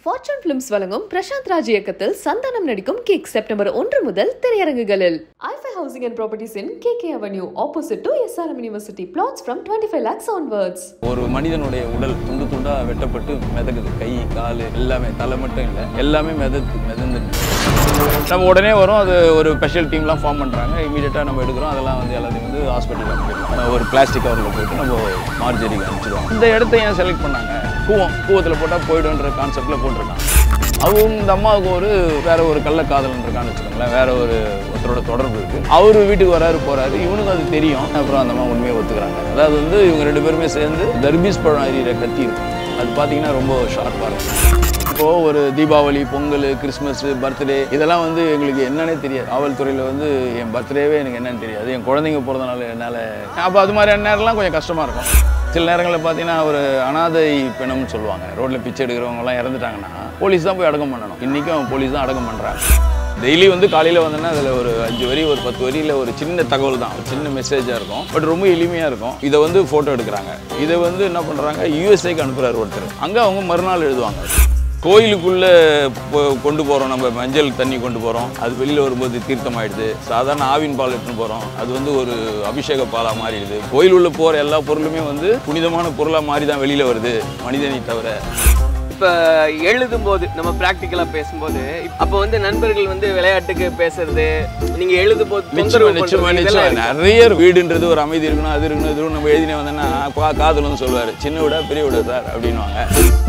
Fortune films வழங்கும் பிரசாந்த் ராஜ் இயக்கத்தில் சந்தானம் நடிக்கும் கேக் செப்டம்பர் ஒன்று முதல் திரையரங்குகளில் Ify housing and properties in K K avenue opposite to SRM university flats from twenty five lakhs onwards ஒரு மனிதனுடைய உடல் துண்டு துண்டா வெட்டப்பட்டு மிதக்குது கை கால் எல்லாமே தலை மட்டும் இல்லை எல்லாமே மிதத்து மிதந்து நம்ம உடனே வரும் அது ஒரு ஸ்பெஷல் டீம்லாம் ஃபார்ம் பண்ணுறாங்க இமீடியட்டாக நம்ம எடுக்கிறோம் அதெல்லாம் வந்து எல்லாத்தையும் வந்து ஹாஸ்பிட்டலில் அனுப்பிடுவோம் ஒரு பிளாஸ்டிக் கவரில் போட்டு நம்ம மார்ஜரிக்கு அனுப்பிச்சிடுவோம் இந்த இடத்த ஏன் செலக்ட் பண்ணாங்க கூவம் கூவத்தில் போட்டால் போய்டுன்ற கான்செப்டில் போட்டிருக்காங்க அவங்க இந்த அம்மாவுக்கு ஒரு வேற ஒரு கள்ளக்காதலன் இருக்கான்னு வச்சுக்கோங்களேன் வேற ஒரு ஒருத்தரோட தொடர்பு இருக்கு அவரு வீட்டுக்கு வராரு போறாரு இவனுக்கு அது தெரியும் அப்புறம் அந்த அம்மா உண்மையை ஒத்துக்கிறாங்க அதாவது வந்து இவங்க ரெண்டு பேருமே சேர்ந்து தர்பீஸ் பழம் அறிகிற கத்தி இருக்கும் அது பார்த்தீங்கன்னா ரொம்ப ஷார்ப்பாக இருக்கும் இப்போ ஒரு தீபாவளி பொங்கல் கிறிஸ்மஸ் பர்த்டே இதெல்லாம் வந்து எங்களுக்கு என்னன்னே தெரியாது காவல்துறையில் வந்து என் பர்த்டேவே எனக்கு என்னன்னு தெரியாது என் குழந்தைங்க பிறந்தனால என்னால் அப்போ அது மாதிரியான நேரம்லாம் கொஞ்சம் கஷ்டமாக இருக்கும் சில நேரங்களில் பார்த்தீங்கன்னா ஒரு அனாதை பிணம்னு சொல்லுவாங்க ரோட்டில் பிச்சை எடுக்கிறவங்கலாம் இறந்துட்டாங்கன்னா போலீஸ் தான் போய் அடக்கம் பண்ணணும் இன்றைக்கும் போலீஸ் தான் அடக்கம் பண்ணுறாங்க டெய்லி வந்து காலையில் வந்தோன்னா அதில் ஒரு அஞ்சு வரி ஒரு பத்து வரியில் ஒரு சின்ன தகவல் தான் ஒரு சின்ன மெசேஜாக இருக்கும் பட் ரொம்ப எளிமையாக இருக்கும் இதை வந்து ஃபோட்டோ எடுக்கிறாங்க இதை வந்து என்ன பண்ணுறாங்க யூஎஸ்ஏக்கு அனுப்புகிறார் ஒருத்தர் அங்கே அவங்க மறுநாள் எழுதுவாங்க கோயிலுக்குள்ளே கொண்டு போகிறோம் நம்ம மஞ்சள் தண்ணி கொண்டு போகிறோம் அது வெளியில் வரும்போது தீர்த்தமாயிடுது சாதாரண ஆவின் பால் எடுத்துன்னு போகிறோம் அது வந்து ஒரு அபிஷேக பாலாக மாறிடுது கோயில் உள்ள போகிற எல்லா பொருளுமே வந்து புனிதமான பொருளாக மாறி தான் வெளியில் வருது மனிதனை தவிர இப்போ எழுதும்போது நம்ம ப்ராக்டிக்கலாக பேசும்போது அப்போ வந்து நண்பர்கள் வந்து விளையாட்டுக்கு பேசுறது நீங்க எழுதும்போது நிச்சயமா தொந்தரவு நிச்சயமா பண்றது இதெல்லாம் நிச்சயமா இருக்கு. நிறைய இருக்கு. வீடுன்றது ஒரு அமைதி இருக்கணும் அது இருக்கணும் இது இருக்கணும். நம்ம எழுதினே வந்தோன்னா கா- காதல்னு சொல்லுவார் சின்ன விட பெரிய விட சார் அப்படின்வாங்க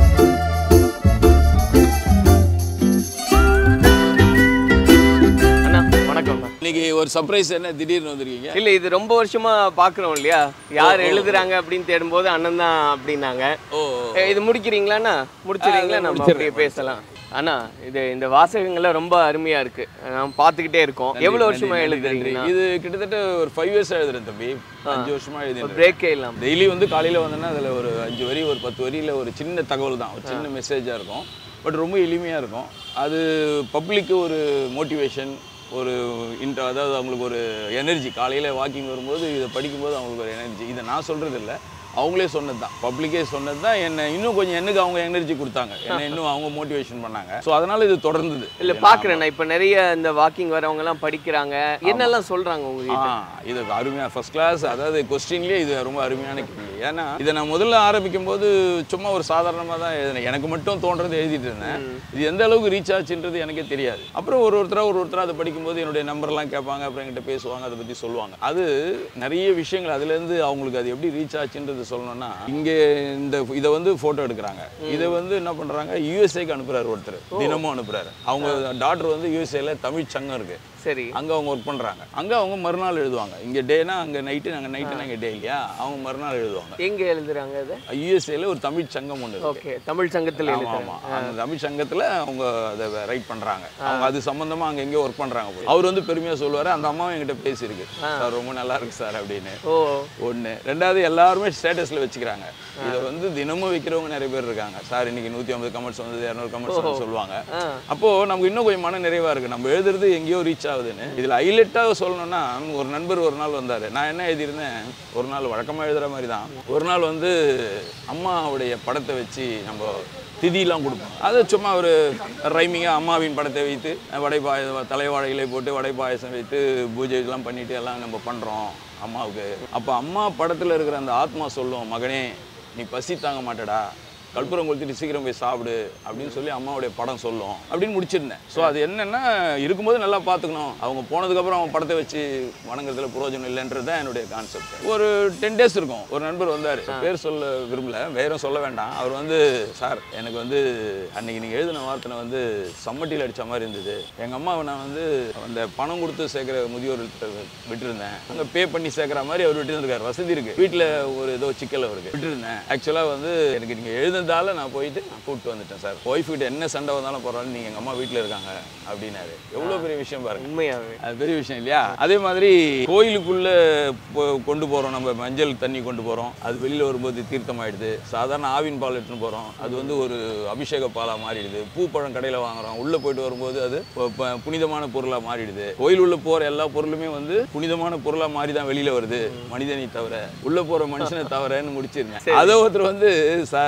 அண்ணா வணக்கம் இன்னைக்கு ஒரு சர்ப்ரைஸ் என்ன திடீர்னு வந்திருக்கீங்க இல்ல இது ரொம்ப வருஷமா பாக்குறோம் இல்லையா யார் எழுதுறாங்க அப்படின்னு தேடும்போது அண்ணன் தான் அப்படின்னாங்க ஓ ஏ, இது முடிக்கிறீங்களா முடிச்சிடுறீங்களா நம்ம அப்படியே பேசலாம் அண்ணா இது இந்த வாசகங்கள்லாம் ரொம்ப அருமையா இருக்கு நாம் பார்த்துக்கிட்டே இருக்கோம் எவ்வளவு வருஷமா நன்றி, நன்றி. எழுதுறீங்கன்னா இது கிட்டத்தட்ட ஒரு ஃபைவ் இயர்ஸ் எழுதுறேன் தம்பி அஞ்சு வருஷமா எழுதினேன் பிரேக்கே இல்லாம டெய்லி வந்து காலையில் வந்தோன்னா அதில் ஒரு அஞ்சு வரி ஒரு பத்து வரியில் ஒரு சின்ன தகவல் தான் ஒரு சின்ன மெசேஜாக இருக்கும் பட் ரொம்ப எளிமையாக இருக்கும் அது பப்ளிக்கு ஒரு மோட்டிவேஷன் ஒரு இன்ட்ர அதாவது அவங்களுக்கு ஒரு எனர்ஜி காலையில் வாக்கிங் வரும்போது இதை படிக்கும்போது அவங்களுக்கு ஒரு எனர்ஜி இதை நான் சொல்கிறது இல்லை அவங்களே சொன்னது தான் பப்ளிக்கே சொன்னது தான் என்னை இன்னும் கொஞ்சம் எனக்கு அவங்க எனர்ஜி கொடுத்தாங்க என்னை இன்னும் அவங்க மோட்டிவேஷன் பண்ணாங்க ஸோ அதனால் இது தொடர்ந்தது இல்ல பாக்குறேன் நான் இப்ப நிறைய இந்த வாக்கிங் வரவங்க எல்லாம் படிக்கிறாங்க என்னெல்லாம் சொல்றாங்க உங்ககிட்ட ஆ, இது அருமையா ஃபர்ஸ்ட் கிளாஸ் அதாவது கொஸ்டின்லேயே இது ரொம்ப அருமையான கேள்வி ஏன்னா இதை நான் முதல்ல ஆரம்பிக்கும் போது சும்மா ஒரு சாதாரணமாக தான் எழுதினேன் எனக்கு மட்டும் தோன்றது எழுதிட்டு இருந்தேன் இது எந்த அளவுக்கு ரீச் ஆச்சுன்றது எனக்கே தெரியாது அப்புறம் ஒரு ஒருத்தராக ஒரு ஒருத்தராக அதை படிக்கும்போது என்னுடைய நம்பர்லாம் கேட்பாங்க அப்புறம் என்கிட்ட பேசுவாங்க அதை பற்றி சொல்லுவாங்க அது நிறைய விஷயங்கள் அதுலேருந்து அவங்களுக்கு அது எப்படி ரீச் ஆச்சுன்றது சொல்லணும்னா இங்கே இந்த இதை வந்து ஃபோட்டோ எடுக்கிறாங்க இதை வந்து என்ன பண்ணுறாங்க யூஎஸ்ஏக்கு அனுப்புகிறாரு ஒருத்தர் தினமும் அனுப்புகிறாரு அவங்க டாக்டர் வந்து யூஎஸ்ஏல தமிழ் சங்கம் இருக்குது சரி அங்கே அவங்க ஒர்க் பண்ணுறாங்க அங்கே அவங்க மறுநாள் எழுதுவாங்க இங்கே டேனா அங்கே நைட்டு நாங்கள் நைட்டு நாங்கள் டே இல்லையா அவங்க மறுநாள் எழுதுவாங்க எங்க எழுதுறாங்க இது யூஎஸ்ஏல ஒரு தமிழ் சங்கம் ஒன்று இருக்கு ஓகே தமிழ் சங்கத்தில் ஆமா எழுதுறாங்க ஆமா அந்த தமிழ் சங்கத்துல அவங்க அதை ரைட் பண்றாங்க அவங்க அது சம்பந்தமா அங்க எங்கேயோ ஒர்க் பண்றாங்க போல. அவர் வந்து பெருமையா சொல்லுவாரு அந்த அம்மாவும் என்கிட்ட பேசியிருக்கு சார் ரொம்ப நல்லா இருக்கு சார் அப்படின்னு ஓ ஒண்ணு ரெண்டாவது எல்லாருமே ஸ்டேட்டஸ்ல வச்சுக்கிறாங்க இதை வந்து தினமும் வைக்கிறவங்க நிறைய பேர் இருக்காங்க சார் இன்னைக்கு நூத்தி ஐம்பது கமெண்ட்ஸ் வந்தது இரநூறு கமெண்ட்ஸ் சொல்லுவாங்க ஆ அப்போ நமக்கு இன்னும் கொஞ்சம் மன நிறைவா இருக்கு நம்ம எழுதுறது எங்கேயோ ரீச் ஆகுதுன்னு இதுல ஹைலைட்டாக சொல்லணும்னா ஒரு நண்பர் ஒரு நாள் வந்தாரு நான் என்ன எழுதியிருந்தேன் ஒரு நாள் வழக்கமா எழுதுற மாதிரி தான் ஒரு நாள் வந்து அம்மாவுடைய படத்தை வச்சு நம்ம திதியெல்லாம் கொடுப்போம் அது சும்மா ஒரு ரைமிங்காக அம்மாவின் படத்தை வைத்து வடை பாய தலைவாழை இலை போட்டு வடை பாயசம் வைத்து பூஜை எல்லாம் பண்ணிட்டு எல்லாம் நம்ம பண்ணுறோம் அம்மாவுக்கு அப்போ அம்மா படத்தில் இருக்கிற அந்த ஆத்மா சொல்லும் மகனே நீ பசி தாங்க மாட்டடா கற்பூரம் கொளுத்திட்டு சீக்கிரம் போய் சாப்பிடு அப்படின்னு சொல்லி அம்மாவுடைய படம் சொல்லும் அப்படின்னு முடிச்சிருந்தேன் ஸோ அது என்னன்னா இருக்கும்போது நல்லா பார்த்துக்கணும் அவங்க போனதுக்கப்புறம் அவங்க படத்தை வச்சு வணங்குறதுல பிரயோஜனம் இல்லைன்றது தான் என்னுடைய கான்செப்ட் ஒரு டென் டேஸ் இருக்கும் ஒரு நண்பர் வந்தார் பேர் சொல்ல விரும்பல வேறும் சொல்ல வேண்டாம் அவர் வந்து சார் எனக்கு வந்து அன்னைக்கு நீங்கள் எழுதின வார்த்தை வந்து சம்மட்டியில் அடித்த மாதிரி இருந்தது எங்கள் அம்மாவை நான் வந்து அந்த பணம் கொடுத்து சேர்க்குற முதியோர் விட்டுருந்தேன் அங்கே பே பண்ணி சேர்க்குற மாதிரி அவர் விட்டுருந்துருக்காரு வசதி இருக்கு வீட்டில் ஒரு ஏதோ சிக்கல் அவருக்கு விட்டுருந்தேன் ஆக்சுவலாக வந்து எனக்கு நீங்கள் எழுதுனதால நான் போயிட்டு நான் கூப்பிட்டு வந்துட்டேன் சார் ஒய்ஃப் கிட்ட என்ன சண்டை வந்தாலும் பரவாயில்ல நீங்கள் எங்கள் அம்மா வீட்டில் இருக்காங்க அப்படின்னாரு எவ்வளோ பெரிய விஷயம் பாருங்க உண்மையாவே அது பெரிய விஷயம் இல்லையா அதே மாதிரி கோயிலுக்குள்ள போ- கொண்டு போறோம் நம்ம மஞ்சள் தண்ணி கொண்டு போறோம் அது வெளியில வரும்போது தீர்த்தமாயிடுது சாதாரண ஆவின் பால் எடுத்துன்னு போறோம் அது வந்து ஒரு அபிஷேக பாலா மாறிடுது பூ பழம் கடையில வாங்குறோம் உள்ள போயிட்டு வரும்போது அது ப- ப- புனிதமான பொருளா மாறிடுது கோயில் உள்ள போற எல்லா பொருளுமே வந்து புனிதமான பொருளா மாறி தான் வெளியில வருது மனிதனை தவிர உள்ள போற மனுஷனை தவிரன்னு முடிச்சிருந்தேன் அதை ஒருத்தர் வந்து சார் உண்மையிலே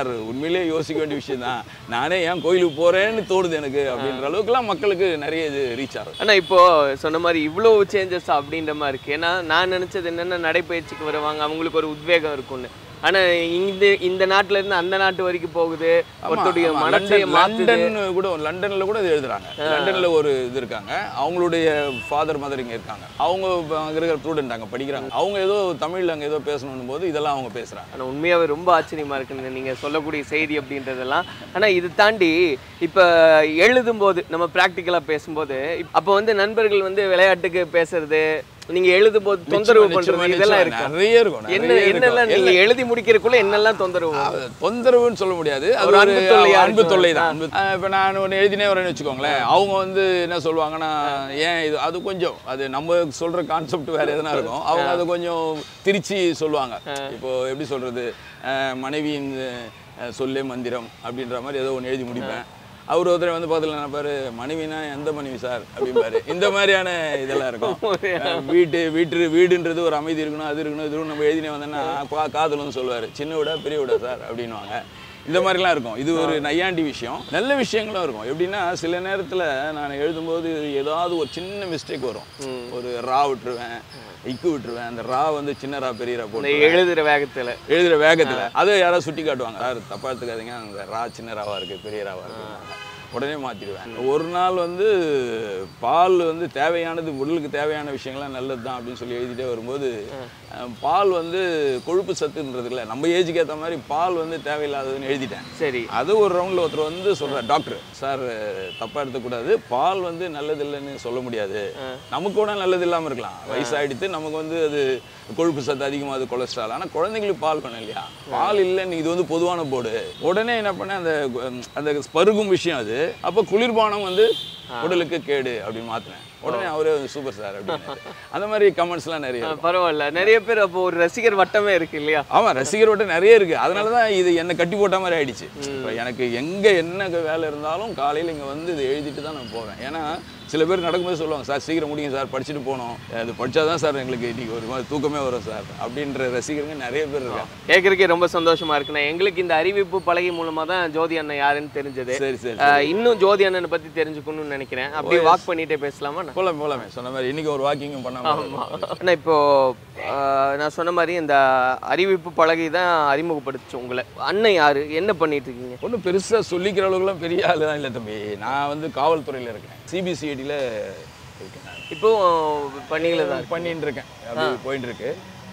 உண்மையிலேயே யோசிக்க வேண்டிய விஷயம் தான் நானே ஏன் கோயிலுக்கு போறேன்னு தோணுது எனக்கு அப்படின்ற அளவுக்குலாம் மக்களுக்கு நிறைய இது ரீச் ஆகும் ஆனா இப்போ சொன்ன மாதிரி இவ்வளோ சேஞ்சஸ் அப்படின்ற மாதிரி இருக்கு ஏன்னா நான் நினைச்சது என்னன்னா நடைப்பயிற்சிக்கு வருவாங்க அவங்களுக்கு ஒரு உத்வேகம் இருக்கும்னு ஆனா இந்த இந்த நாட்டுல இருந்து அந்த நாட்டு வரைக்கும் போகுது ஒருத்தருடைய ஆமா, மனசைய லண்டன் மாத்துது லண்டன் கூட லண்டன்ல கூட இது எழுதுறாங்க லண்டன்ல ஒரு இது இருக்காங்க அவங்களுடைய ஃபாதர் மதர் இங்க இருக்காங்க அவங்க இப்ப அங்க இருக்கிற ஸ்டூடெண்ட் அங்க படிக்கிறாங்க அவங்க ஏதோ தமிழ்ல அங்க ஏதோ பேசணும் போது இதெல்லாம் அவங்க பேசுறாங்க ஆனா உண்மையாவே ரொம்ப ஆச்சரியமா இருக்குங்க நீங்க சொல்லக்கூடிய செய்தி அப்படின்றதெல்லாம் ஆனா இது தாண்டி இப்ப எழுதும் போது நம்ம ப்ராக்டிக்கலா பேசும்போது இப்ப- அப்ப வந்து நண்பர்கள் வந்து விளையாட்டுக்கு பேசுறது நீங்க எழுதும் போது தொந்தரவு நிச்சயமா, பண்றது நிச்சயமா, இதெல்லாம் இருக்கு நிறைய இருக்கும் என்ன நிறைய இருக்கும். என்னெல்லாம் நீங்க எழுதி முடிக்கிறதுக்குள்ள என்னெல்லாம் தொந்தரவு அது தொந்தரவுன்னு சொல்ல முடியாது அது ஒரு ஒரு அன்பு தொல்லையா அன்பு இருக்கும். தொல்லை தான் அன்பு ஆஹ் இப்ப நான் ஒன்று எழுதினே வரேன்னு வச்சுக்கோங்களேன் அவங்க வந்து என்ன சொல்லுவாங்கன்னா ஏன் இது அது கொஞ்சம் அது நம்ம சொல்ற கான்செப்ட் வேற எதனா இருக்கும் அவங்க அது கொஞ்சம் திரிச்சு சொல்லுவாங்க இப்போ எப்படி சொல்றது ஆஹ் மனைவியின் ஆஹ் சொல்லே மந்திரம் அப்படின்ற மாதிரி ஏதோ ஒன்று எழுதி முடிப்பேன் அவர் ஒருத்தர் வந்து பார்த்துல நினைப்பாரு மனைவினா எந்த மனைவி சார் அப்படிம்பாரு இந்த மாதிரியான இதெல்லாம் இருக்கும் அஹ் வீட்டு வீட்டு வீடுன்றது ஒரு அமைதி இருக்கணும் அது இருக்கணும் இது இருக்கணும் நம்ம எழுதினே வந்தோன்னா கா- காதல் வந்து சொல்லுவார் சின்ன விட பெரிய விட சார் அப்படின்னுவாங்க இந்த மாதிரிலாம் இருக்கும் இது ஒரு நையாண்டி விஷயம் நல்ல விஷயங்களும் இருக்கும் எப்படின்னா சில நேரத்தில் நான் எழுதும்போது ஏதாவது ஒரு சின்ன மிஸ்டேக் வரும் ஒரு ரா விட்டுருவேன் இக்கு விட்டுருவேன் அந்த ரா வந்து சின்ன ரா பெரிய ரா இந்த போட்டு எழுதுற வேகத்துல எழுதுற வேகத்துல அதை யாராவது சுட்டி காட்டுவாங்க யார் தப்பா எடுத்துக்காதீங்க அந்த ரா சின்ன ராவா இருக்கு பெரிய ராவா இருக்கு உடனே மாத்திடுவேன் ஒரு நாள் வந்து பால் வந்து தேவையானது உடலுக்கு தேவையான விஷயங்கள்லாம் நல்லது தான் அப்படின்னு சொல்லி எழுதிட்டே வரும்போது அஹ், பால் வந்து கொழுப்பு சத்துன்றது இல்லை நம்ம ஏஜுக்கு ஏற்ற மாதிரி பால் வந்து தேவையில்லாததுன்னு எழுதிட்டேன் சரி அது ஒரு ரவுண்டில் ஒருத்தர் வந்து சொல்கிறார் டாக்டர் சார் தப்பாக எடுத்துக்கூடாது பால் வந்து நல்லது இல்லைன்னு சொல்ல முடியாது நமக்கு கூட நல்லது இல்லாமல் இருக்கலாம் வயசாயிடுத்து நமக்கு வந்து அது கொழுப்பு சத்து அதிகமாக அது கொலஸ்ட்ரால் ஆனால் குழந்தைங்களுக்கு பால் வேணும் இல்லையா பால் இல்லைன்னு இது வந்து பொதுவான போர்டு உடனே என்ன பண்ணேன் அந்த உம், அந்த பருகும் விஷயம் அது அப்போ குளிர்பானம் வந்து உடலுக்கு கேடு அப்படின்னு மாற்றினேன் உடனே அவரே வந்து சூப்பர் சார் அப்படின்னு அந்த மாதிரி கமெண்ட்ஸ்லாம் நிறைய ஆ, இருக்கும். பரவாயில்ல நிறைய பேர் அப்போ ஒரு ரசிகர் வட்டமே இருக்கு இல்லையா ஆமா ரசிகர் வட்டம் நிறைய இருக்கு அதனால தான் இது என்னை கட்டி போட்ட மாதிரி ஆயிடுச்சு இப்போ எனக்கு எங்க என்ன வேலை இருந்தாலும் காலையில இங்க வந்து இதை எழுதிட்டு தான் நான் போவேன் ஏன்னா சில பேர் நடக்கும்போது சொல்லுவாங்க சார் சீக்கிரம் முடியும் சார் படிச்சுட்டு போகணும் அது படிச்சாதான் சார் எங்களுக்கு இன்னைக்கு ஒரு மாதிரி தூக்கமே வரும் சார் அப்படின்ற ரசிகருங்க நிறைய பேர் இருக்காங்க கேட்கறதுக்கே ரொம்ப சந்தோஷமா இருக்குண்ணா எங்களுக்கு இந்த அறிவிப்பு பலகை மூலமா தான் ஜோதி அண்ணன் யாருன்னு தெரிஞ்சது சரி சரி ஆ, இன்னும் ஜோதி அண்ணனை பத்தி தெரிஞ்சுக்கணும்னு நினைக்கிறேன் அப்படியே வாக் பண்ணிட்டே பேசலாமா அண்ணா? போலாம் போலாமே சொன்ன மாதிரி இன்னைக்கு ஒரு வாக்கிங்கும் பண்ணாம அண்ணா இப்போ ஆ, நான் சொன்ன மாதிரி இந்த அறிவிப்பு பலகை தான் அறிமுகப்படுத்துச்சு உங்களை அண்ணன் யாரு என்ன பண்ணிட்டு இருக்கீங்க ஒன்றும் பெருசா சொல்லிக்கிற அளவுக்குலாம் பெரிய ஆளு தான் இல்லை தம்பி நான் வந்து காவல்துறையில இருக்கேன் சிபிசிஐடியில் இருக்கேன் நான். இப்போ பணிகளை தான் இருக்கு. பண்ணிட்டு இருக்கேன் அப்படி போயிட்டு இருக்கு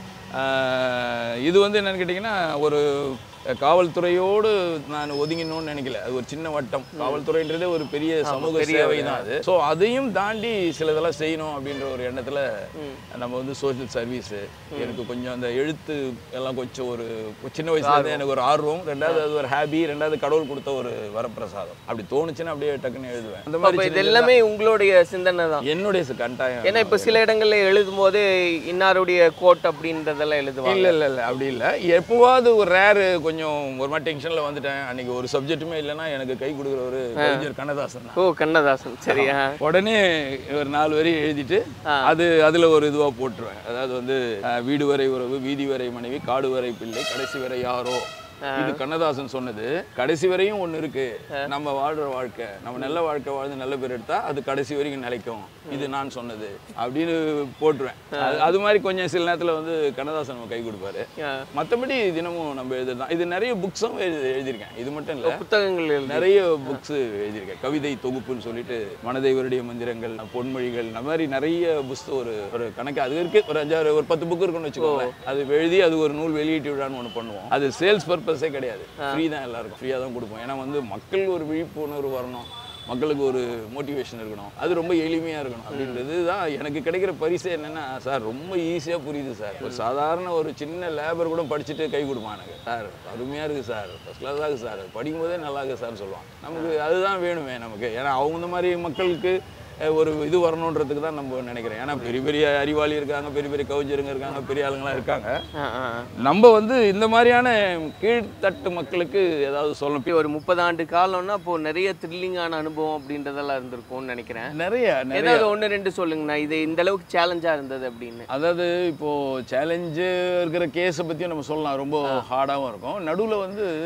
ஆஹ் இது வந்து என்னன்னு கேட்டிங்கன்னா ஒரு காவல்துறையோடு நான் ஒதுங்கினோன்னு நினைக்கல அது ஒரு சின்ன வட்டம் காவல்துறைன்றதே ஒரு பெரிய சமூக பெரிய சேவை தான் அது ஸோ அதையும் தாண்டி சிலதெல்லாம் செய்யணும் அப்படின்ற ஒரு எண்ணத்துல நம்ம வந்து சோஷியல் சர்வீஸ் எனக்கு கொஞ்சம் அந்த எழுத்து எல்லாம் கொஞ்சம் ஒரு சின்ன வயசுல இருந்து எனக்கு ஒரு ஆர்வம் ரெண்டாவது அது ஒரு ஹாபி ரெண்டாவது கடவுள் கொடுத்த ஒரு வரப்பிரசாதம் அப்படி தோணுச்சுன்னா அப்படியே டக்குன்னு எழுதுவேன் அந்த அப்ப மாதிரி இது எல்லாமே உங்களுடைய சிந்தனை தான் என்னுடைய கட்டாயம் ஏன்னா இப்ப சில இடங்கள்ல எழுதும் போது இன்னாருடைய கோட் அப்படின்றதெல்லாம் எழுதுவாங்க இல்ல இல்ல இல்ல அப்படி இல்ல எப்பவாவது ஒரு ரேரு கொஞ்சம் ஒரு மாதிரி டென்ஷன்ல வந்துட்டேன் அன்னைக்கு ஒரு சப்ஜெக்ட்டுமே இல்லைன்னா எனக்கு கை கொடுக்குற ஒரு கவிஞர் கண்ணதாசன் தான் ஓ கண்ணதாசன் சரியா உடனே ஒரு நாலு வரி எழுதிட்டு அது அதுல ஒரு இதுவா போட்டுருவேன் அதாவது வந்து அஹ், வீடு வரை உறவு வீதி வரை மனைவி காடு வரை பிள்ளை கடைசி வரை யாரோ இது கண்ணதாசன் சொன்னது கடைசி வரையும் ஒண்ணு இருக்கு நம்ம வாழ்ற வாழ்க்கை நம்ம நல்ல வாழ்க்கை வாழ்ந்து நல்ல பேர் எடுத்தா அது கடைசி வரைக்கும் நிலைக்கும் இது நான் சொன்னது அப்படின்னு போட்டுருவேன் அது- அது மாதிரி கொஞ்சம் சில நேரத்துல வந்து கண்ணதாசன் நம்ம கை கொடுப்பாரு ஆ. மத்தபடி தினமும் நம்ம எழுதுதான் இது நிறைய புக்ஸும் எழுதியிருக்கேன் இது மட்டும் இல்ல புத்தகங்கள் எழுதி நிறைய புக்ஸ் எழுதியிருக்கேன் கவிதை தொகுப்புன்னு சொல்லிட்டு மனதை வருடைய மந்திரங்கள் பொன்மொழிகள் இந்த மாதிரி நிறைய புஸ்தகம் ஒரு ஒரு கணக்கு அது இருக்கு ஒரு அஞ்சாறு ஒரு பத்து புக் இருக்குன்னு வச்சுக்கோங்களேன் அது எழுதி அது ஒரு நூல் வெளியீட்டு விழான்னு ஒன்று பண்ணுவோம் அது சேல்ஸ் பர்பஸே கிடையாது ஃப்ரீ தான் எல்லாருக்கும் ஃப்ரீயாக தான் கொடுப்போம் ஏன்னா வந்து மக்கள் ஒரு விழிப்புணர்வு வரணும் மக்களுக்கு ஒரு மோட்டிவேஷன் இருக்கணும் அது ரொம்ப எளிமையாக இருக்கணும் அப்படின்றது தான் எனக்கு கிடைக்கிற பரிசு என்னன்னா சார் ரொம்ப ஈஸியாக புரியுது சார் ஒரு சாதாரண ஒரு சின்ன லேபர் கூட படிச்சுட்டு கை கொடுப்பான் எனக்கு சார் அருமையாக இருக்குது சார் ஃபஸ்ட் கிளாஸாக இருக்குது சார் படிக்கும்போதே நல்லா இருக்குது சார் சொல்லுவான் நமக்கு அதுதான் வேணுமே நமக்கு ஏன்னா அவங்க இந்த மாதிரி மக்களுக்கு அஹ், ஒரு இது வரணுன்றதுக்கு தான் நம்ம நினைக்கிறேன் ஏன்னா பெரிய பெரிய அறிவாளி இருக்காங்க பெரிய பெரிய கவிஞருங்க இருக்காங்க பெரிய ஆளுங்களாம் இருக்காங்க ஆ, ஆ, ஆ. நம்ம வந்து இந்த மாதிரியான கீழ்த்தட்டு மக்களுக்கு ஏதாவது சொல்லணும் இப்படி ஒரு முப்பது ஆண்டு காலம்னா அப்போ நிறைய த்ரில்லிங்கான அனுபவம் அப்படின்றதெல்லாம் இருந்திருக்கும்னு நினைக்கிறேன் நிறைய நிறைய ஏதாவது ஒன்று ரெண்டு சொல்லுங்கண்ணா இது இந்த அளவுக்கு சேலஞ்சா இருந்தது அப்படின்னு அதாவது இப்போ சேலஞ்சு இருக்கிற கேஸை பற்றியும் நம்ம சொல்லலாம் ரொம்ப ஹார்டாகவும் இருக்கும் நடுவில் வந்து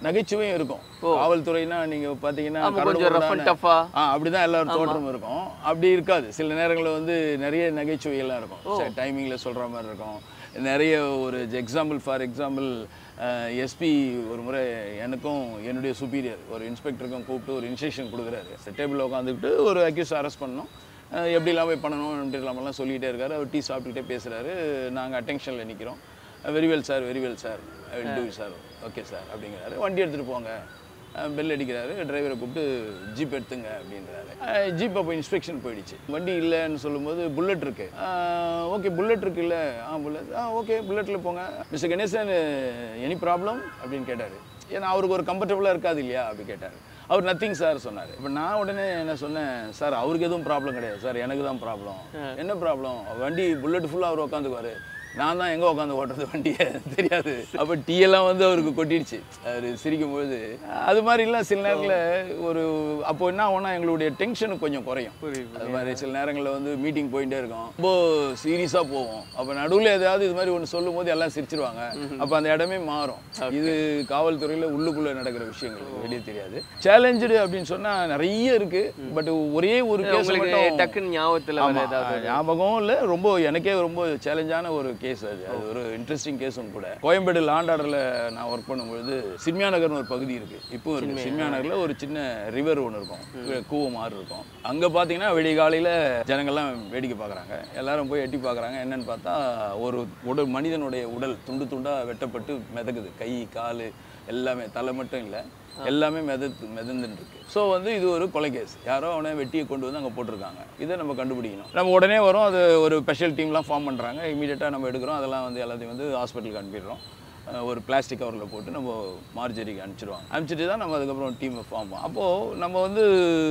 நகைச்சுவையும் இருக்கும் காவல்துறைனா நீங்க பாத்தீங்கன்னா ஆமா, கரடு கொஞ்சம் rough and முரடான- tough-ஆ. ஆ அப்படிதான் எல்லாரும் தோற்றம் இருக்கும் அப்படி இருக்காது சில நேரங்களில் வந்து நிறைய நகைச்சுவைகள்லாம் இருக்கும் டைமிங்ல சொல்ற மாதிரி இருக்கும் நிறைய ஒரு எக்ஸாம்பிள் ஃபார் எக்ஸாம்பிள் எஸ்பி ஒரு முறை எனக்கும் என்னுடைய சுப்பீரியர் ஒரு இன்ஸ்பெக்டருக்கும் கூப்பிட்டு ஒரு இன்ஸ்ட்ரக்ஷன் கொடுக்குறாரு டேபிளில் உட்காந்துக்கிட்டு ஒரு அக்யூஸ் அரெஸ்ட் பண்ணோம் அஹ் எப்படி இல்லாமல் பண்ணணும் எப்படி இல்லாமலாம் சொல்லிகிட்டே இருக்காரு அவர் டீ சாப்பிட்டுக்கிட்டே பேசுகிறாரு நாங்கள் அட்டென்ஷனில் நிற்கிறோம் very well sir very well sir do sir okay sir அப்படிங்கிறாரு வண்டி எடுத்துகிட்டு போங்க பெல் அடிக்கிறாரு டிரைவரை கூப்பிட்டு ஜீப் எடுத்துங்க அப்படின்றாரு ஜீப் அப்போ இன்ஸ்பெக்ஷன் போயிடுச்சு வண்டி இல்லைன்னு சொல்லும்போது புல்லட் இருக்கு ஓகே புல்லட் இருக்குல்ல ஆ புல்லட் ஆ ஓகே புல்லட்டில் போங்க மிஸ்டர் கணேசன் எனி ப்ராப்ளம் அப்படின்னு கேட்டார் ஏன்னா அவருக்கு ஒரு கம்ஃபர்டபுளாக இருக்காது இல்லையா அப்படி கேட்டார் அவர் நத்திங் சார் சொன்னார் இப்போ நான் உடனே என்ன சொன்னேன் சார் அவருக்கு எதுவும் ப்ராப்ளம் கிடையாது சார் எனக்கு தான் ப்ராப்ளம் என்ன ப்ராப்ளம் வண்டி புல்லட் ஃபுல்லாக அவர் உட்காந்துக்குவாரு நான் தான் எங்கே உட்காந்து ஓட்டுறது வண்டியை தெரியாது அப்போ டீ எல்லாம் வந்து அவருக்கு கொட்டிடுச்சு அவர் சிரிக்கும் பொழுது அது மாதிரிலாம் சில நேரத்தில் ஒரு அப்போ என்ன ஆகும்னா எங்களுடைய டென்ஷன் கொஞ்சம் குறையும் அது மாதிரி சில நேரங்களில் வந்து மீட்டிங் போயிட்டே இருக்கோம் ரொம்ப சீரியஸாக போவோம் அப்போ நடுவில் ஏதாவது இது மாதிரி ஒன்று சொல்லும் போது எல்லாம் சிரிச்சிருவாங்க அப்போ அந்த இடமே மாறும் இது காவல்துறையில் உள்ளுக்குள்ளே நடக்கிற விஷயங்கள் வெளியே தெரியாது சேலஞ்சு அப்படின்னு சொன்னால் நிறைய இருக்கு பட் ஒரே ஒரு கேஸ் உங்களுக்கு மட்டும் டக்குன்னு ஞாபகத்துல வர ஆமா, ஏதாவது ஆ, ஞாபகம் இல்ல ரொம்ப எனக்கே ரொம்ப சேலஞ்சான ஒரு கேஸ் அது அது ஒரு இன்ட்ரெஸ்டிங் கேஸும் கூட கோயம்பேடு லாண்ட் ஆர்டர்ல நான் ஒர்க் பண்ணும்பொழுது சிம்யா நகர்னு ஒரு பகுதி இருக்கு இப்போ இருக்கு சிம்யா நகர்ல ஒரு சின்ன ரிவர் ஒன்று இருக்கும் கூவம் ஆறு இருக்கும் அங்க பாத்தீங்கன்னா விடிகாலையில ஜனங்கள்லாம் வேடிக்கை பார்க்கறாங்க எல்லாரும் போய் எட்டி பார்க்கறாங்க என்னன்னு பார்த்தா ஒரு உடல் மனிதனுடைய உடல் துண்டு துண்டா வெட்டப்பட்டு மிதக்குது கை கால் எல்லாமே தலை மட்டும் இல்லை எல்லாமே மிதத்து மிதந்துட்டு இருக்கு ஸோ வந்து இது ஒரு கொலை கேஸ் யாரோ அவனை வெட்டியை கொண்டு வந்து அங்கே போட்டிருக்காங்க இதை நம்ம கண்டுபிடிக்கணும் நம்ம உடனே வரும் அது ஒரு ஸ்பெஷல் டீம்லாம் ஃபார்ம் பண்ணுறாங்க இமீடியட்டாக நம்ம எடுக்கிறோம் அதெல்லாம் வந்து எல்லாத்தையும் வந்து ஹாஸ்பிட்டலுக்கு அனுப்பிடுறோம் அஹ் ஒரு பிளாஸ்டிக் கவரில் போட்டு நம்ம மார்ஜரிக்கு அனுப்பிச்சிடுவாங்க அனுப்பிச்சிட்டு தான் நம்ம அதுக்கப்புறம் டீமை ஃபார்ம் பண்ணுவோம் அப்போது நம்ம வந்து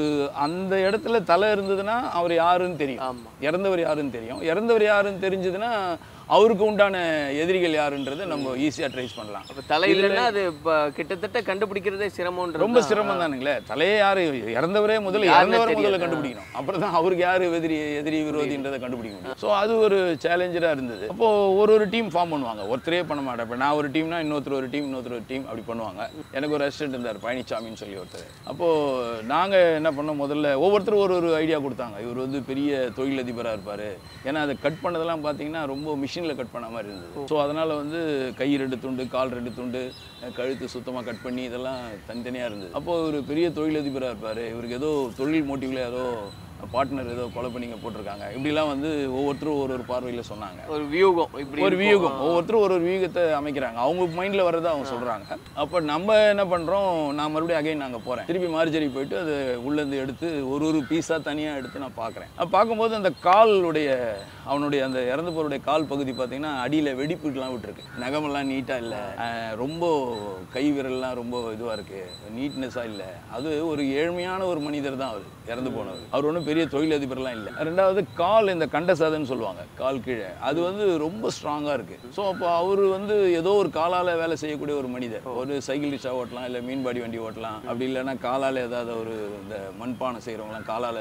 அந்த இடத்துல தலை இருந்ததுன்னா அவர் யாருன்னு தெரியும் ஆமா. இறந்தவர் யாருன்னு தெரியும் இறந்தவர் யாருன்னு தெரிஞ்சதுன்னா அவருக்கு உண்டான எதிரிகள் யாருன்றதை நம்ம ஈஸியாக ட்ரேஸ் பண்ணலாம் அப்ப தலை இல்லைன்னா அது இப்ப கிட்டத்தட்ட கண்டுபிடிக்கிறதே சிரமம்ன்றது ரொம்ப சிரமம் தானுங்களே தலையே யாரு இறந்தவரே முதல்ல யாருன்னே இறந்தவரை முதல்ல தெரியாது. கண்டுபிடிக்கணும் அப்புறம் தான் அவருக்கு யாரு எதிரி எதிரி விரோதின்றதை கண்டுபிடிக்க முடியும் ஸோ அது ஒரு சேலஞ்சரா இருந்தது அப்போ ஒரு ஒரு டீம் ஃபார்ம் பண்ணுவாங்க ஒருத்தரே பண்ண மாட்டேன் இப்போ நான் ஒரு டீம்னா இன்னொருத்தர் ஒரு டீம் இன்னொருத்தர் ஒரு டீம் அப்படி பண்ணுவாங்க எனக்கு ஒரு அசிஸ்டன்ட் இருந்தார் பழனிசாமின்னு சொல்லி ஒருத்தர் அப்போ நாங்க என்ன பண்ணோம் முதல்ல ஒவ்வொருத்தரும் ஒரு ஒரு ஐடியா கொடுத்தாங்க இவர் வந்து பெரிய தொழிலதிபரா இருப்பாரு ஏன்னா அதை கட் பண்ணதெல்லாம் பார்த்தீங்கன்னா ரொம்ப மிஷினில் கட் பண்ண மாதிரி இருந்தது ஸோ அதனால வந்து கை ரெண்டு துண்டு கால் ரெண்டு துண்டு அஹ் கழுத்து சுத்தமாக கட் பண்ணி இதெல்லாம் தனித்தனியாக இருந்தது அப்போ ஒரு பெரிய தொழிலதிபராக இருப்பார் இவருக்கு ஏதோ தொழில் மோட்டிவ்ல ஏதோ பார்ட்னர் ஏதோ கொலை பண்ணிங்க போட்டிருக்காங்க இப்படிலாம் வந்து ஒவ்வொருத்தரும் ஒரு ஒரு பார்வையில் சொன்னாங்க ஒரு வியூகம் இப்படி ஒரு இருக்கும். வியூகம் ஒவ்வொருத்தரும் ஒரு ஒரு வியூகத்தை அமைக்கிறாங்க அவங்க மைண்டில் வரதை அவங்க சொல்கிறாங்க அப்போ நம்ம என்ன பண்ணுறோம் நான் மறுபடியும் அகைன் நாங்கள் போகிறேன் திருப்பி மார்ஜரி போயிட்டு அது உள்ளேருந்து எடுத்து ஒரு ஒரு பீஸாக தனியாக எடுத்து நான் பார்க்குறேன் பார்க்கும்போது அந்த காலுடைய அவனுடைய அந்த இறந்து போருடைய கால் பகுதி பார்த்தீங்கன்னா அடியில் வெடிப்புலாம் விட்டுருக்கு நகமெல்லாம் நீட்டாக இல்லை ரொம்ப கை விரல்லாம் ரொம்ப இதுவாக இருக்குது நீட்னஸாக இல்லை அது ஒரு ஏழ்மையான ஒரு மனிதர் தான் அவர் இறந்து போனவர் அவர் ஒன்றும் பெரிய தொழிலதிபர்லாம் இல்லை ரெண்டாவது கால் இந்த கண்டசாதன்னு சொல்லுவாங்க கால் கீழே அது வந்து ரொம்ப ஸ்ட்ராங்காக இருக்குது ஸோ அப்போ அவர் வந்து ஏதோ ஒரு காலால் வேலை செய்யக்கூடிய ஒரு மனிதர் ஒரு சைக்கிள் ரிக்ஷா ஓட்டலாம் இல்லை மீன்பாடி வண்டி ஓட்டலாம் அப்படி இல்லைன்னா காலால் ஏதாவது ஒரு இந்த மண்பானை செய்கிறவங்களாம் காலால்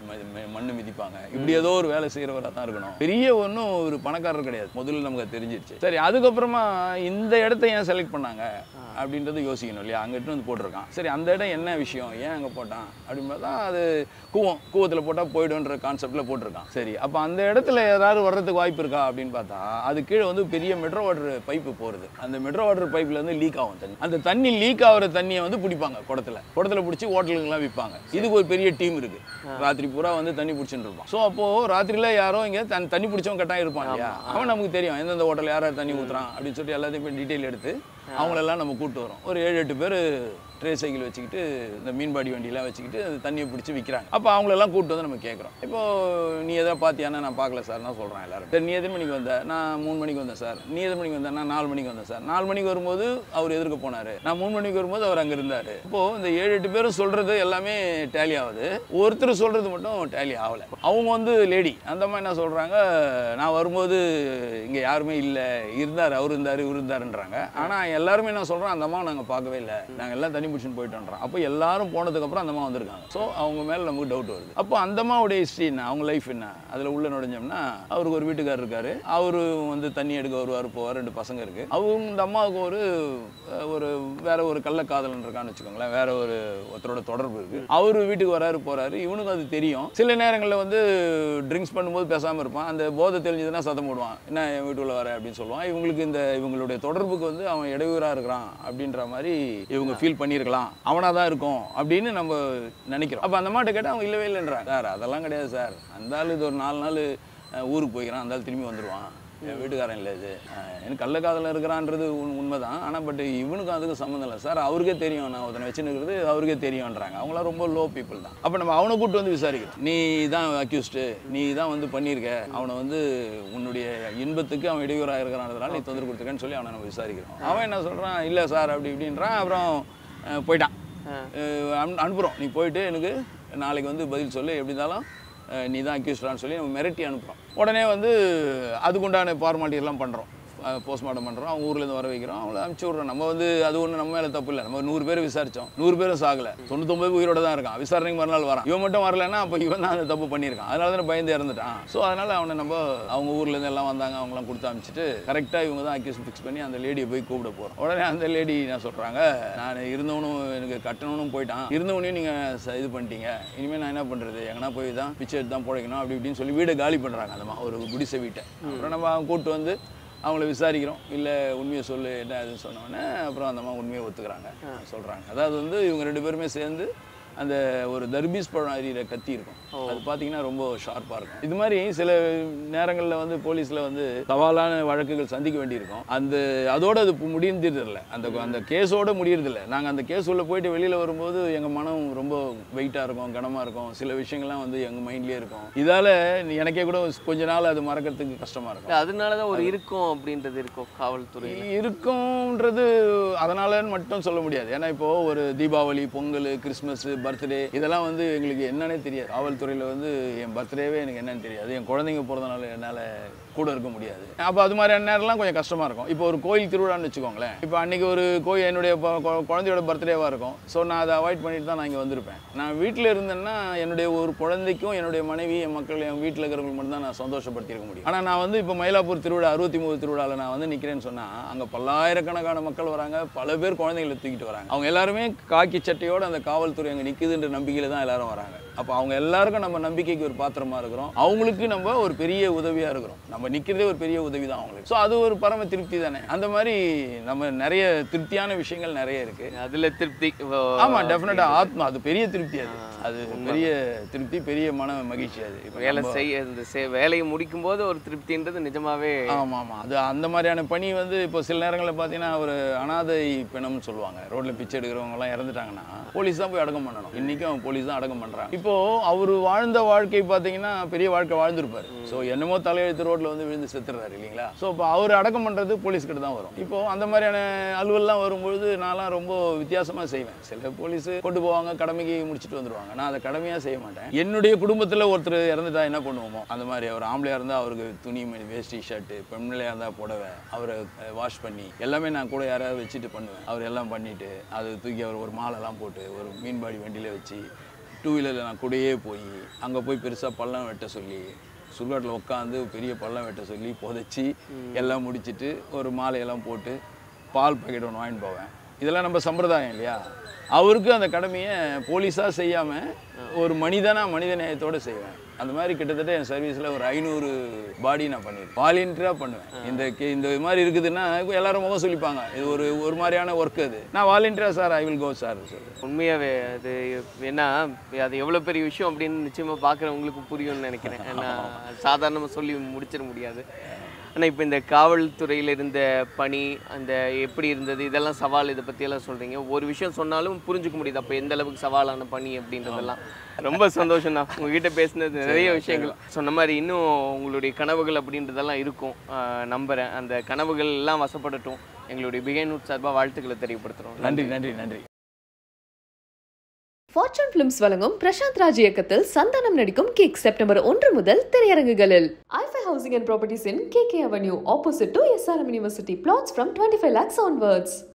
மண்ணு மிதிப்பாங்க இப்படி ஏதோ ஒரு வேலை செய்கிறவராக தான் இருக்கணும் பெரிய ஒன்றும் ஒரு பணக்காரர் கிடையாது முதல்ல நமக்கு அது தெரிஞ்சிருச்சு சரி அதுக்கப்புறமா இந்த இடத்த ஏன் செலக்ட் பண்ணாங்க அப்படின்றது யோசிக்கணும் இல்லையா அங்கிட்டு வந்து போட்டிருக்கான் சரி அந்த இடம் என்ன விஷயம் ஏன் அங்கே போட்டான் அப்படின்னு தான் அது கூவம் கூவத்தில் போட்டால் போய்டுன்ற கான்செப்டில் போட்டிருக்கான் சரி அப்போ அந்த இடத்துல ஏதாவது வர்றதுக்கு வாய்ப்பு இருக்கா அப்படின்னு பார்த்தா அது கீழே வந்து பெரிய மெட்ரோ வாட்டர் பைப்பு போகிறது அந்த மெட்ரோ வாட்டர் பைப்பில் வந்து லீக் ஆகும் தண்ணி அந்த தண்ணி லீக் ஆகிற தண்ணியை வந்து பிடிப்பாங்க குடத்துல குடத்துல பிடிச்சி ஹோட்டலுக்குலாம் விற்பாங்க இதுக்கு ஒரு பெரிய டீம் இருக்கு ராத்திரி பூரா வந்து தண்ணி பிடிச்சிட்டு இருப்பான் ஸோ அப்போ ராத்திரில யாரோ இங்கே தன் தண்ணி பிடிச்சவன் கட்டாயம் இருப்பான் இல்லையா அவன் நமக்கு தெரியும் எந்தெந்த ஹோட்டல் யார் யார் தண்ணி ஊற்றுறான் அப்படின்னு சொல்லிட்டு எல்லாத்தையும் போய் டீட்டெயில் எடுத்து அவங்களெல்லாம் நம்ம கூப்பிட்டு வரோம் ஒரு ஏழு எட்டு பேர் ட்ரே சைக்கிள் வச்சுக்கிட்டு இந்த மீன்பாடி வண்டியெல்லாம் வச்சுக்கிட்டு அந்த தண்ணியை பிடிச்சி விற்கிறாங்க அப்போ அவங்களெல்லாம் கூப்பிட்டு வந்து நம்ம கேட்குறோம் இப்போ நீ எதாவது பார்த்தியானா நான் பார்க்கல சார் நான் சொல்கிறேன் எல்லாரும் சரி நீ எத்தனை மணிக்கு வந்த நான் மூணு மணிக்கு வந்தேன் சார் நீ எத்தனை மணிக்கு வந்த நான் நாலு மணிக்கு வந்தேன் சார் நாலு மணிக்கு வரும்போது அவர் எதிர்க்க போனார் நான் மூணு மணிக்கு வரும்போது அவர் அங்கே இருந்தார் இப்போது இந்த ஏழு எட்டு பேரும் சொல்கிறது எல்லாமே டேலி ஆகுது ஒருத்தர் சொல்கிறது மட்டும் டேலி ஆகலை அவங்க வந்து லேடி அந்த மாதிரி என்ன சொல்கிறாங்க நான் வரும்போது இங்கே யாருமே இல்லை இருந்தார் அவர் இருந்தார் இவர் இருந்தாருன்றாங்க ஆனால் எல்லாருமே என்ன சொல்கிறோம் அந்த அம்மாவை நாங்கள் பார்க்கவே இல்லை நாங்கள் எல்லாம் தண்ணி எல்லாத்தையும் பிடிச்சின்னு போயிட்டோன்றான் அப்போ எல்லாரும் போனதுக்கப்புறம் அந்த அம்மா வந்திருக்காங்க ஸோ அவங்க மேலே நமக்கு டவுட் வருது அப்போ அந்த அம்மாவுடைய ஹிஸ்ட்ரி என்ன அவங்க லைஃப் என்ன அதில் உள்ள நுழைஞ்சோம்னா அவருக்கு ஒரு வீட்டுக்காரர் இருக்காரு அவரு வந்து தண்ணி எடுக்க வருவார் போவார் ரெண்டு பசங்க இருக்கு அவங்க இந்த அம்மாவுக்கு ஒரு அஹ், ஒரு வேற ஒரு கள்ளக்காதலன் இருக்கான்னு வச்சுக்கோங்களேன் வேற ஒரு ஒருத்தரோட தொடர்பு இருக்கு அவர் வீட்டுக்கு வராரு போறாரு இவனுக்கு அது தெரியும் சில நேரங்களில் வந்து ட்ரிங்க்ஸ் பண்ணும்போது பேசாமல் இருப்பான் அந்த போதை தெரிஞ்சதுன்னா சத்தம் போடுவான் என்ன என் வீட்டுக்குள்ள வர அப்படின்னு சொல்லுவான் இவங்களுக்கு இந்த இவங்களுடைய தொடர்புக்கு வந்து அவன் இடையூறாக இருக்கிறான் அப்படின்ற மாதிரி இவங்க ஃபீல் பண்ணியிருக்கலாம் அவனாக தான் இருக்கும் அப்படின்னு நம்ம நினைக்கிறோம் அப்போ அந்த மாட்டை கேட்டால் அவங்க இல்லவே இல்லைன்றாங்க சார் அதெல்லாம் கிடையாது சார் அந்த ஆள் இது ஒரு நாலு நாள் அஹ், ஊருக்கு போய்க்கிறான் அந்த ஆள் திரும்பி வந்துடுவான் என் வீட்டுக்காரன் இல்லை இது அஹ், எனக்கு கள்ளக்காதல இருக்கிறான்றது உண் உண்மைதான் ஆனால் பட் இவனுக்கும் அதுக்கும் சம்மந்தம் இல்லை சார் அவருக்கே தெரியும் நான் ஒருத்தனை வச்சுன்னு அவருக்கே தெரியும்ன்றாங்க அவங்களாம் ரொம்ப லோ பீப்புள் தான் அப்போ நம்ம அவனை கூப்பிட்டு வந்து விசாரிக்கிறோம் நீ தான் அக்யூஸ்டு நீ தான் வந்து பண்ணியிருக்க அவனை வந்து உன்னுடைய இன்பத்துக்கு அவன் இடையூறாக இருக்கிறான்றதுனால நீ தொந்தரவு கொடுத்துருக்கேன்னு சொல்லி அவனை நம்ம விசாரிக்கிறோம் அவன் என்ன சொல்கிறான் இல்லை சார் அப்படி இப்படின்றான் அப்புறம் அஹ், போயிட்டான் அஹ், அனு- அனுப்புகிறோம் நீ போயிட்டு எனக்கு நாளைக்கு வந்து பதில் சொல்லு எப்படி இருந்தாலும் அஹ், நீ தான் அக்யூஸ்டான்னு சொல்லி நம்ம மிரட்டி அனுப்புகிறோம் உடனே வந்து அதுக்குண்டான ஃபார்மாலிட்டி எல்லாம் பண்ணுறோம் போஸ்ட்மார்ட்டம் பண்ணுறோம் அவங்க ஊர்லேருந்து வர வைக்கிறோம் அவங்கள அனுப்பிச்சி விட்றோம் நம்ம வந்து அது ஒன்றும் நம்ம மேலே தப்பு இல்லை நம்ம நூறு பேர் விசாரித்தோம் நூறு பேரும் சாகலை தொண்ணூத்தொம்பது உயிரோட தான் இருக்கான் விசாரணைக்கு மறுநாள் வரான் இவன் மட்டும் வரலன்னா அப்போ இவன் தான் அந்த தப்பு பண்ணியிருக்கான் அதனால தான் பயந்து இறந்துட்டான் ஸோ அதனால் அவனை நம்ம அவங்க ஊர்லேருந்து எல்லாம் வந்தாங்க அவங்களாம் கொடுத்து அனுப்பிச்சிட்டு கரெக்டாக இவங்க தான் அக்யூஸ் ஃபிக்ஸ் பண்ணி அந்த லேடியை போய் கூப்பிட போகிறோம் உடனே அந்த லேடி என்ன சொல்கிறாங்க நான் இருந்தவனும் எனக்கு கட்டணவனும் போயிட்டான் இருந்தவனையும் நீங்கள் இது பண்ணிட்டீங்க இனிமேல் நான் என்ன பண்ணுறது எங்கன்னா போய் தான் பிச்சை எடுத்து தான் பிழைக்கணும் அப்படி இப்படின்னு சொல்லி வீடை காலி பண்ணுறாங்க அந்த மா- ஒரு குடிசை வீட்டை அப்புறம் நம்ம அவங்க கூப்பிட்டு வந்து அவங்கள விசாரிக்கிறோம் இல்லை உண்மையை சொல்லு என்ன அதுன்னு சொன்னோடனே அப்புறம் அந்த அம்மா உண்மையை ஒத்துக்கிறாங்க சொல்கிறாங்க அதாவது வந்து இவங்க ரெண்டு பேருமே சேர்ந்து அந்த ஒரு தர்பீஸ் பழம் அறிகிற கத்தி இருக்கும் அது பார்த்தீங்கன்னா ரொம்ப ஷார்ப்பாக இருக்கும் இது மாதிரி சில நேரங்களில் வந்து போலீஸில் வந்து சவாலான வழக்குகள் சந்திக்க வேண்டியிருக்கும் அந்த அதோட அது இப்போ முடியறதில்ல அந்த அந்த கேஸோட முடியறதில்ல நாங்கள் அந்த கேஸ் உள்ள போயிட்டு வெளியில் வரும்போது எங்கள் மனம் ரொம்ப வெயிட்டாக இருக்கும் கனமாக இருக்கும் சில விஷயங்கள்லாம் வந்து எங்கள் மைண்ட்லேயே இருக்கும் இதால் எனக்கே கூட கொஞ்ச நாள் அது மறக்கிறதுக்கு கஷ்டமாக இருக்கும் இல்ல, அதனாலதான் ஒரு இருக்கும் அப்படின்றது இருக்கும் காவல்துறை இருக்கும்ன்றது அதனாலன்னு மட்டும் சொல்ல முடியாது ஏன்னா இப்போ ஒரு தீபாவளி பொங்கல் கிறிஸ்மஸ் பர்த்டே இதெல்லாம் வந்து எங்களுக்கு என்னன்னே தெரியாது காவல்துறையில் வந்து என் பர்த்டேவே எனக்கு என்னன்னு தெரியாது என் குழந்தைங்க பிறந்தனால என்னால் கூட இருக்க முடியாது அப்போ அது மாதிரியான நேரம்லாம் கொஞ்சம் கஷ்டமாக இருக்கும் இப்போ ஒரு கோயில் திருவிழான்னு வச்சுக்கோங்களேன் இப்போ அன்னைக்கு ஒரு கோயில் என்னுடைய ப- கொ- குழந்தையோட பர்த்டேவாக இருக்கும் ஸோ நான் அதை அவாய்ட் பண்ணிட்டு தான் நான் இங்கே வந்திருப்பேன் நான் வீட்டில் இருந்தேன்னா என்னுடைய ஒரு குழந்தைக்கும் என்னுடைய மனைவி என் மக்கள் என் வீட்டில் இருக்கிறவங்களுக்கு மட்டும் தான் நான் சந்தோஷப்படுத்தியிருக்க முடியும் ஆனால் நான் வந்து இப்போ மயிலாப்பூர் திருவிழா அறுபத்தி மூணு திருவிழாவில் நான் வந்து நிற்கிறேன்னு சொன்னால் அங்கே பல்லாயிரக்கணக்கான மக்கள் வராங்க பல பேர் குழந்தைகளை தூக்கிட்டு வராங்க அவங்க எல்லாருமே காக்கி சட்டையோட அந்த காவல்துறை அங்கே நிற்குதுன்ற நம்பிக்கையில் தான் எல்லாரும் வராங்க அப்போ அவங்க எல்லாருக்கும் நம்ம நம்பிக்கைக்கு ஒரு பாத்திரமா இருக்கிறோம் அவங்களுக்கு நம்ம ஒரு பெரிய உதவியாக இருக்கிறோம் நம்ம நிற்கிறதே ஒரு பெரிய உதவி தான் அவங்களுக்கு ஸோ அது ஒரு பரம திருப்தி தானே அந்த மாதிரி நம்ம நிறைய திருப்தியான விஷயங்கள் நிறைய இருக்கு அதுல திருப்தி இப்போ ஆமா டெஃபினட்டா ஆத்மா அது பெரிய திருப்தி அது அது பெரிய திருப்தி பெரிய மன மகிழ்ச்சி அது இப்ப வேலை நம்ம- செய்ய இந்த செ- வேலையை முடிக்கும் போது ஒரு திருப்தின்றது நிஜமாவே ஆமா ஆமா அது அந்த மாதிரியான பணி வந்து இப்போ சில நேரங்களில் பார்த்தீங்கன்னா ஒரு அனாதை பிணம்னு சொல்லுவாங்க ரோட்ல பிச்சை எடுக்கிறவங்க எல்லாம் இறந்துட்டாங்கன்னா போலீஸ் தான் போய் அடக்கம் பண்ணணும் இன்னைக்கும் போலீஸ் தான் அடக்கம் பண்றாங்க இப்போ அவர் வாழ்ந்த வாழ்க்கை பார்த்தீங்கன்னா பெரிய வாழ்க்கை வாழ்ந்திருப்பாரு ஸோ என்னமோ தலையெழுத்து ரோட்ல வந்து விழுந்து செத்துறாரு இல்லைங்களா ஸோ இப்போ அவர் அடக்கம் பண்றது போலீஸ் கிட்ட தான் வரும் இப்போ அந்த மாதிரியான அலுவல்லாம் வரும்பொழுது நான்லாம் ரொம்ப வித்தியாசமா செய்வேன் சில போலீஸ் கொண்டு போவாங்க கடமைக்கு முடிச்சுட்டு வந்துருவாங்க நான் அதை கடமையா செய்ய மாட்டேன் என்னுடைய குடும்பத்துல ஒருத்தர் இறந்துட்டா என்ன பண்ணுவோமோ அந்த மாதிரி அவர் ஆம்பளையா இருந்தா அவருக்கு துணி மணி வேஷ்டி ஷர்ட் பெண்ணிலையா இருந்தா புடவை அவரை வாஷ் பண்ணி எல்லாமே நான் கூட யாராவது வச்சுட்டு பண்ணுவேன் அவர் எல்லாம் பண்ணிட்டு அது தூக்கி அவர் ஒரு மாலைலாம் போட்டு ஒரு மீன்பாடி வண்டியில வச்சு டூ வீலரில் நான் கூடயே போய் அங்கே போய் பெருசாக பள்ளம் வெட்ட சொல்லி சுடுகாட்டில் உட்காந்து பெரிய பள்ளம் வெட்ட சொல்லி புதைச்சி எல்லாம் முடிச்சிட்டு ஒரு மாலையெல்லாம் போட்டு பால் பாக்கெட் ஒன்று வாங்கிட்டு போவேன் இதெல்லாம் நம்ம சம்பிரதாயம் இல்லையா அவருக்கு அந்த கடமையை போலீஸாக செய்யாமல் ஒரு மனிதனா மனித நேயத்தோடு செய்வேன் அந்த மாதிரி கிட்டத்தட்ட என் சர்வீஸில் ஒரு ஐநூறு பாடி நான் பண்ணியிருக்கேன் வாலண்டியராக பண்ணுவேன் இந்த கே- இந்த மாதிரி இருக்குதுன்னா எல்லாரும் முகம் சொல்லிப்பாங்க இது ஒரு ஒரு மாதிரியான ஒர்க் அது நான் வாலண்டியராக sir I will go sir சொல்லு உண்மையாவே அது ஏன்னா அது எவ்வளவு பெரிய விஷயம் அப்படின்னு நிச்சயமா பார்க்குறவங்களுக்கு புரியும்னு நினைக்கிறேன் ஏன்னா சாதாரணமா சொல்லி முடிச்சிட முடியாது ஆனா இப்போ இந்த காவல்துறையில இருந்த பணி அந்த எப்படி இருந்தது இதெல்லாம் சவால் இதை பற்றியெல்லாம் சொல்றீங்க ஒரு விஷயம் சொன்னாலும் புரிஞ்சுக்க முடியுது அப்போ எந்த அளவுக்கு சவாலான பணி அப்படின்றதெல்லாம் ரொம்ப சந்தோஷம் தான் உங்ககிட்ட பேசினது நிறைய விஷயங்கள் சொன்ன மாதிரி இன்னும் உங்களுடைய கனவுகள் அப்படின்றதெல்லாம் இருக்கும் ஆஹ் நம்புறேன் அந்த கனவுகள் எல்லாம் வசப்படட்டும் எங்களுடைய பிகைனூட் சார்பாக வாழ்த்துக்களை தெரியப்படுத்துகிறோம் நன்றி நன்றி நன்றி ஃபார்ச்சூன் பிலிம்ஸ் வழங்கும் பிரசாந்த் ராஜ் இயக்கத்தில் சந்தானம் நடிக்கும் கிக் செப்டம்பர் ஒன்று முதல் திரையரங்குகளில் Ify housing and properties in K K avenue opposite to SRM university flats from twenty five lakhs onwards